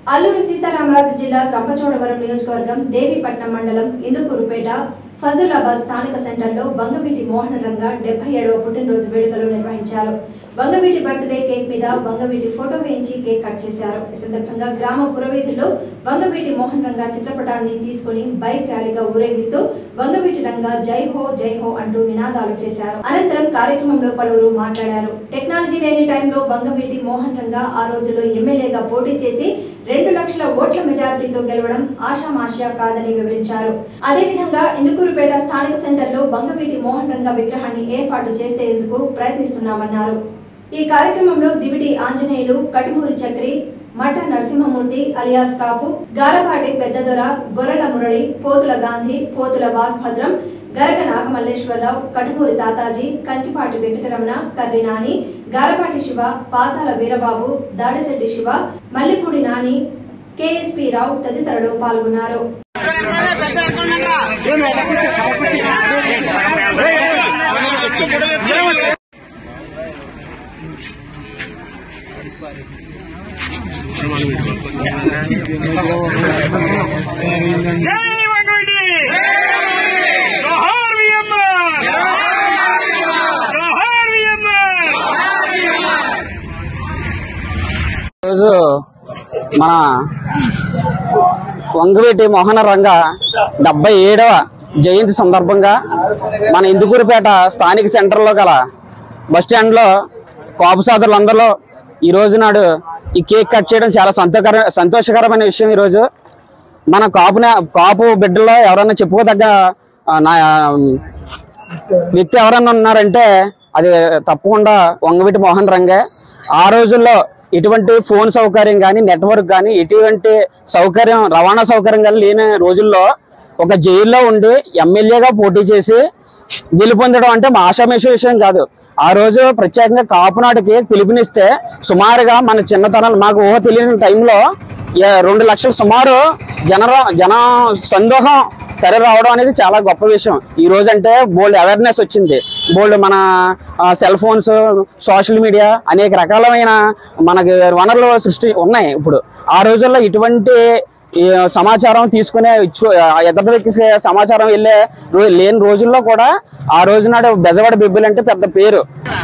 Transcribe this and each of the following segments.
అల్లూరి సీతారామరాజు జిల్లా రంపచోడవరం నియోజకవర్గం దేవీపట్నం మండలం ఇందుకూరుపేట ఫజులాబాద్ స్థానిక సెంటర్లో వంగవీటి మోహన రంగ డెబ్బై ఏడవ పుట్టినరోజు వేడుకలు నిర్వహించారు వంగవీటి బర్త్డే కేక్ మీద వంగవీటి ఫోటో వేయించి కేక్ కట్ చేశారు ఈ సందర్భంగా గ్రామ పురవీధుల్లో వంగవీటి మోహన్ రంగ చిత్రపటాన్ని తీసుకుని బైక్ ర్యాలీగా ఊరేగిస్తూ వంగవీటి రంగ జై హో జై హో అంటూ నినాదాలు చేశారు అనంతరం కార్యక్రమంలో పలువురు మాట్లాడారు టెక్నాలజీ లేని టైంలో వంగవీటి మోహన్ రంగ ఆ రోజుల్లో ఎమ్మెల్యేగా పోటీ చేసి రెండు లక్షల ఓట్ల మెజారిటీతో గెలవడం ఆషామాషియా కాదని వివరించారు అదేవిధంగా ఇందుకూరుపేట స్థానిక సెంటర్లో వంగవీటి మోహన్ రంగ విగ్రహాన్ని ఏర్పాటు చేసేందుకు ప్రయత్నిస్తున్నామన్నారు ఈ కార్యక్రమంలో దివిటి ఆంజనేయులు కటుమూరి చక్రి మఠ నరసింహమూర్తి అలియాస్ కాపు గారపాటి పెద్దదొర గొర్రెల మురళి పోతుల గాంధీ పోతుల వాస్భద్రం గరగ నాగమల్లేశ్వరరావు కటుమూరి తాతాజీ కంకిపాటి వెంకటరమణ కర్రి నాని గారపాటి శివ పాతాల వీరబాబు దాడిశెట్టి శివ మల్లిపూడి నాని కేఎస్పి రావు తదితరులు పాల్గొన్నారు జై వంగవీటి జోహార్ వియమ్మ జోహార్ వియమ్మ ఈరోజు మన వంగవీటి మోహన రంగ డెబ్బై ఏడవ జయంతి సందర్భంగా మన ఇందుకూరుపేట స్థానిక సెంటర్లో గల బస్ స్టాండ్లో కాపు సోదరులందరిలో ఈ రోజు నాడు ఈ కేక్ కట్ చేయడం చాలా సంతోషకర సంతోషకరమైన విషయం ఈరోజు మన కాపున కాపు బిడ్డల్లో ఎవరైనా చెప్పుకోదగ్గ ఆ, నా వ్యక్తి ఎవరన్నా ఉన్నారంటే అది తప్పకుండా వంగవీటి మోహన్ రంగే ఆ రోజుల్లో ఎటువంటి ఫోన్ సౌకర్యం కానీ నెట్వర్క్ కానీ ఎటువంటి సౌకర్యం రవాణా సౌకర్యం కానీ లేని రోజుల్లో ఒక జైల్లో ఉండి ఎమ్మెల్యేగా పోటీ చేసి గెలుపొందడం అంటే మా ఆషామేష విషయం కాదు ఆ రోజు ప్రత్యేకంగా కాపునాటికి పిలుపునిస్తే సుమారుగా మన చిన్నతనం మాకు ఊహ తెలియని టైంలో ఏ- రెండు లక్షల సుమారు జన జన సందోహం తెర రావడం అనేది చాలా గొప్ప విషయం ఈ రోజు అంటే బోల్డ్ అవేర్నెస్ వచ్చింది బోల్డ్ మన సెల్ ఫోన్స్ సోషల్ మీడియా అనేక రకాలమైన మనకి వనరులు సృష్టి ఉన్నాయి ఇప్పుడు ఆ రోజుల్లో ఇటువంటి ఈ సమాచారం తీసుకునే ఇచ్చు- ఆ ఎదుటి వ్యక్తికి సమాచారం వెళ్ళే రో- లేని రోజుల్లో కూడా ఆ రోజు నాడు బెజవాడ బిబ్బులు అంటే పెద్ద పేరు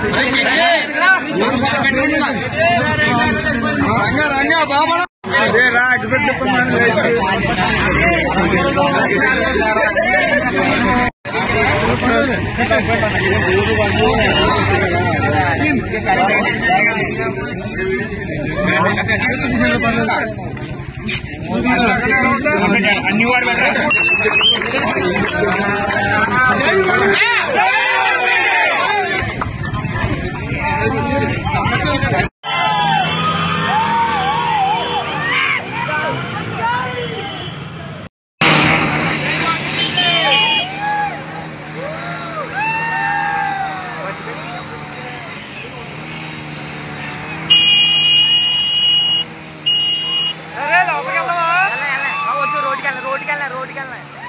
అన్ని వాడు పెట్టరా? వద్దు రోడ్డుకి వెళ్ళ రోడ్డుకి వెళ్ళ రోడ్డుకి వెళ్ళ